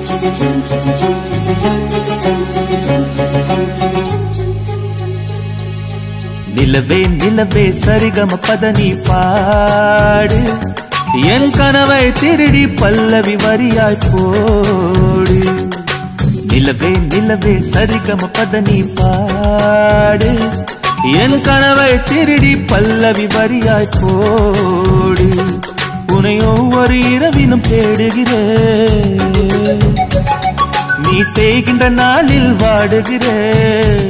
நிலவே நிலவே சரிகம பதனி பாடு என் கனவை திருடி பல்லவி வரியாய் போடு நிலவே நிலவே சரிகம பதனி பாடு என் கனவை திருடி பல்லவி வரியாய் போடு உன்னை ஒவ்வொரு இரவிலும் தேடுகிறேன் நீ தேய்கின்ற நாளில் வாடுகிறேன்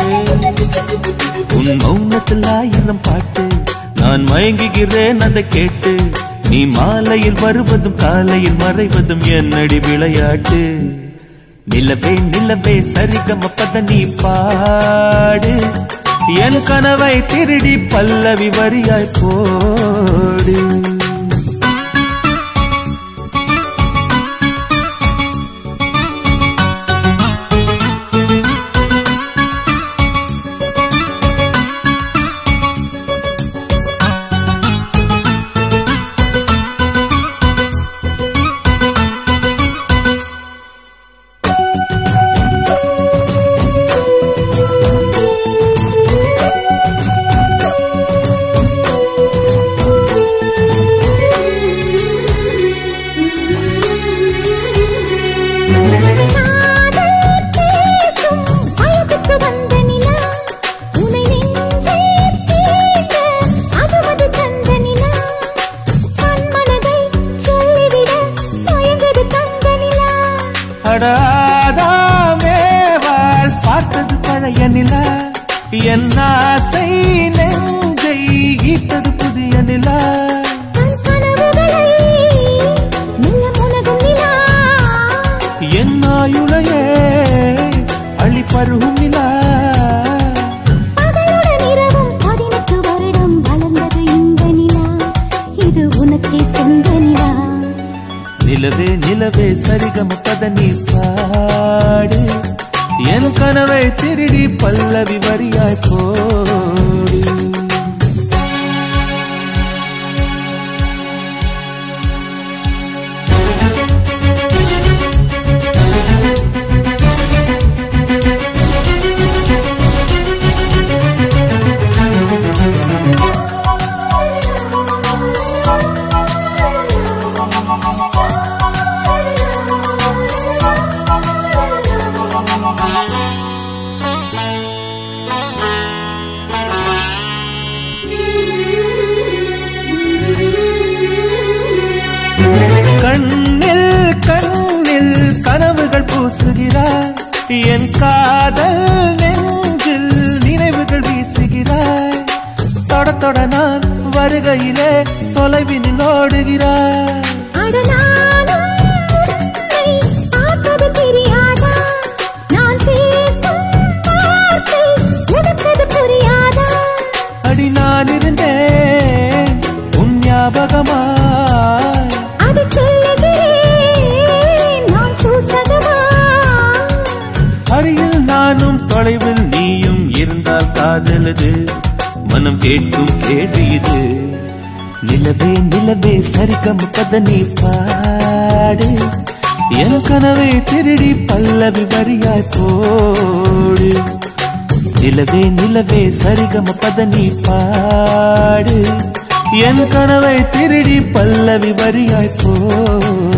உன் மௌனத்தில் ஆயிரம் பாட்டு நான் மயங்குகிறேன் அதை கேட்டு நீ மாலையில் வருவதும் காலையில் மறைவதும் என்னடி விளையாட்டு நிலவே நிலவே சரிகம பத நீ பாடு என் கனவை திருடி பல்லவி வரியாய் போடு காதல் பேசும் வயதுக்கு வந்த நிலா உனை நெஞ்சே தீண்ட அகமது தந்த நிலா தன் மனதை சொல்லிவிட மயங்குது தந்த நிலா அடாதாமேவாள் பார்த்தது பழைய நிலா என் ஆசை நெஞ்சை ஈட்டது புதிய நிலா தன் கனவுகளை மெல்ல முனகும் நிலா என் ஆயுளையே அள்ளி பருகும் நிலா பகலுடன் இரவும் பதினெட்டு வருடம் வளர்ந்தது இந்த நிலா இது உனக்கே சொந்த நிலா நிலவே நிலவே சரிகம பத நீ பாடு என் கனவை திருடி பல்லவி வரியாய் போடு கண்ணில் கண்ணில் கனவுகள் பூசுகிறாய் என் காதல் நெஞ்சில் நினைவுகள் வீசுகிறாய் தொட தொட நான் வருகையிலே தொலைவினில் ஓடுகிறாய் அட நானும் உன்னை பார்த்தது தெரியாதா? நான் பேசும் வார்த்தை உனக்கது புரியாதா? அடி நான் இருந்தேன் உன் ஞாபகமாய் அது சொல்லுகிறேன் நான் சூசகமா? அருகில் நானும் தொலைவில் நீயும் இருந்தால் காதலது மனம் கேட்கும் கேள்வி இது நிலவே நிலவே சரிகம் கதனி பாடு என் கனவை திருடி பல்லவி வரியாய் போடு நிலவே நிலவே சரிகம பதனி பாடு என் கனவை திருடி பல்லவி வரியாய் போடு